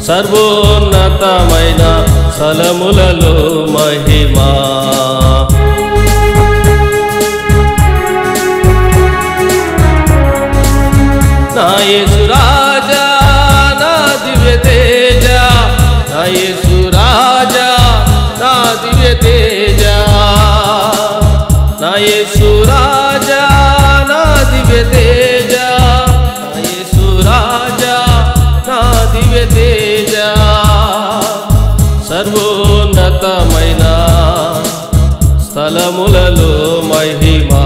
సర్వోన్నతమైన స్థలములలో మహిమా నా యేసు రాజా నా దివ్య తేజ నా యేసు రాజా నా దివ్య తేజ నా యేసు రాజా నా దివ్య తేజ నా యేసు రాజా నా దివ్య తేజ సర్వోన్నతమైన స్థలములలో మహిమా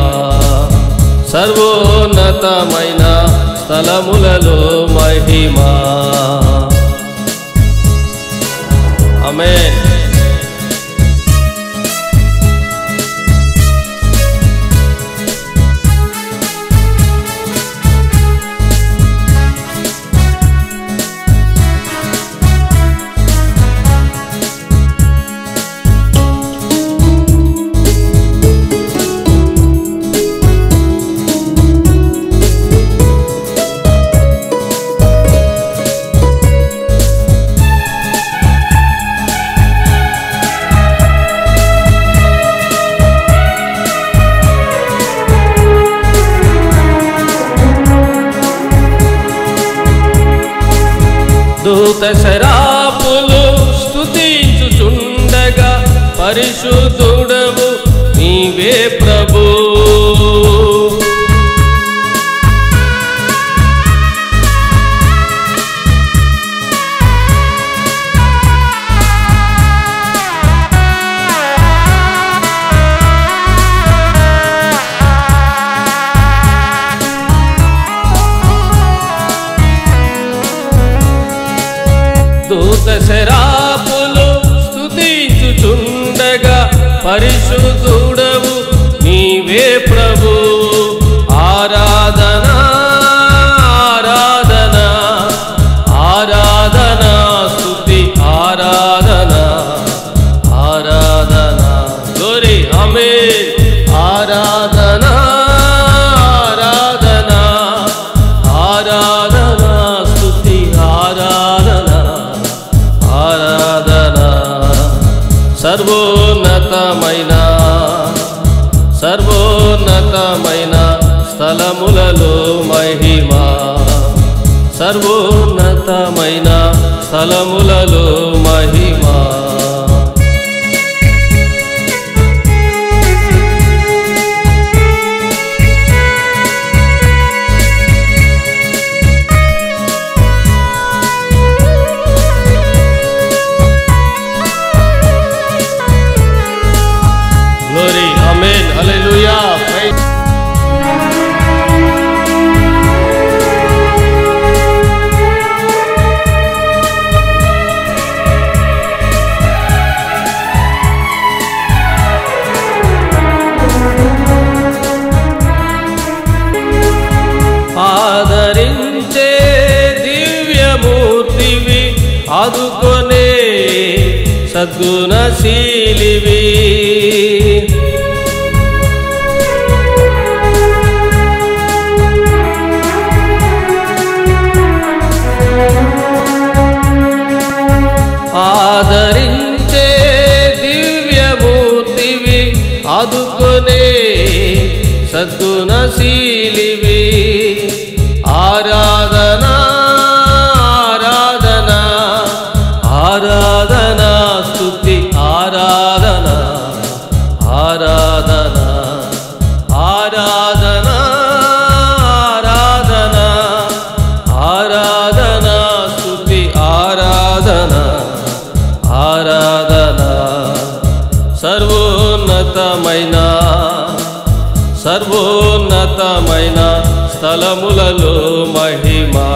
సర్వోన్నతమైన స్థలములలో మహిమా ఆమేన్ దూత శరాపులు స్తుతించుచుండగా పరిశుద్ధుడవు నీవే ప్రభు దూత శరాపులు స్తుతించుచుండగా పరిశుద్ధుడవు నీవే ప్రభు ఆరాధన ఆరాధన ఆరాధన స్తుతి ఆరాధన ఆరాధన గోరి అమే ఆరాధన ఆరాధన ఆరాధన స్తుతి ఆరాధన ఆరాధన సర్వోన్నతమైన సర్వోన్నతమైన స్థలములలో మహిమా సర్వోన్నతమైన స్థలములలో మహిమా Glory, Amen, Hallelujah. Praise. ఆదరించే దివ్యమూర్తివి ఆదుకొనే సద్గుణశీలివి ఆదరించే దివ్యమూర్తివి ఆదుకొనే సద్గుణశీలివి ఆరాధన ఆరాధన ఆరాధన స్తుతి ఆరాధన ఆరాధన ఆరాధన ఆరాధన ఆరాధన స్తుతి ఆరాధన ఆరాధన సర్వోన్నతమైన సర్వోన్నతమైన స్థలములలో మహిమా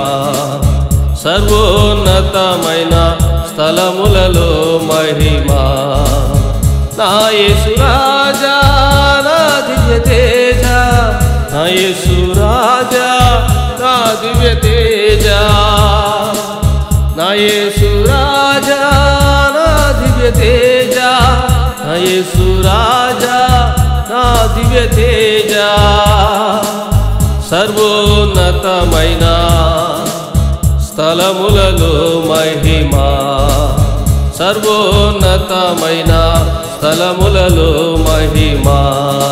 సర్వోన్నతమైన స్థలములలో మహిమా నా యేసు రాజా నా దివ్య తేజ నా యేసు రాజా నా దివ్య తేజ నా యేసు రాజా నా దివ్య తేజ నా యేసు రాజా నా దివ్య తేజ సర్వోన్నతమైన స్థలములలో మహిమా సర్వోన్నతమైన స్థలములలో మహిమా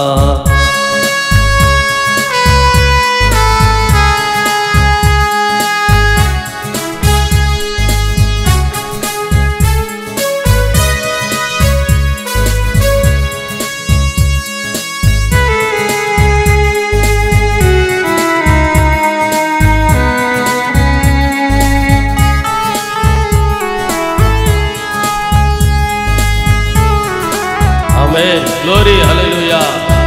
ఆమేన్ గ్లోరీ హల్లెలూయా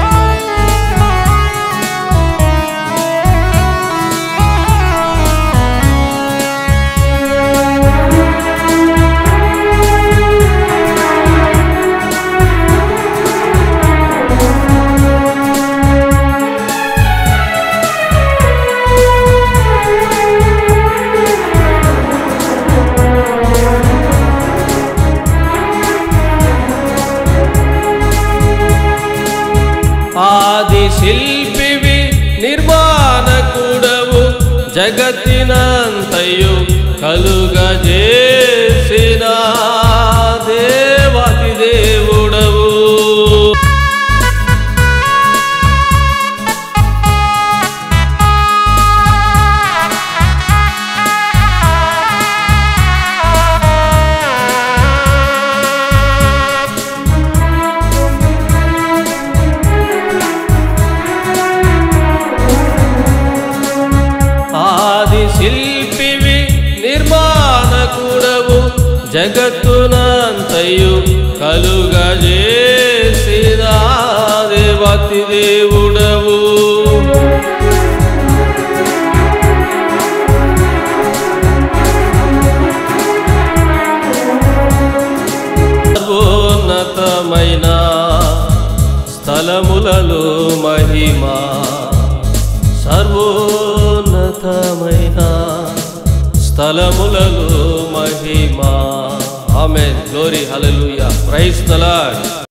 ఆది శిల్పివి నిర్మాణకుడవు జగತ್ತಿనంతయు కలుగజేసిన దేవాతి దేవుడవు ఆది శిల్పివి నిర్మాణకుడవు జగత్తునంతయు కలుగజేసిన దేవతి దేవుడవు సర్వోన్నతమైన స్థలములలో మహిమా సర్వోన్నతమైన స్థలములలో మహిమా ఆమె glory hallelujah praise the lord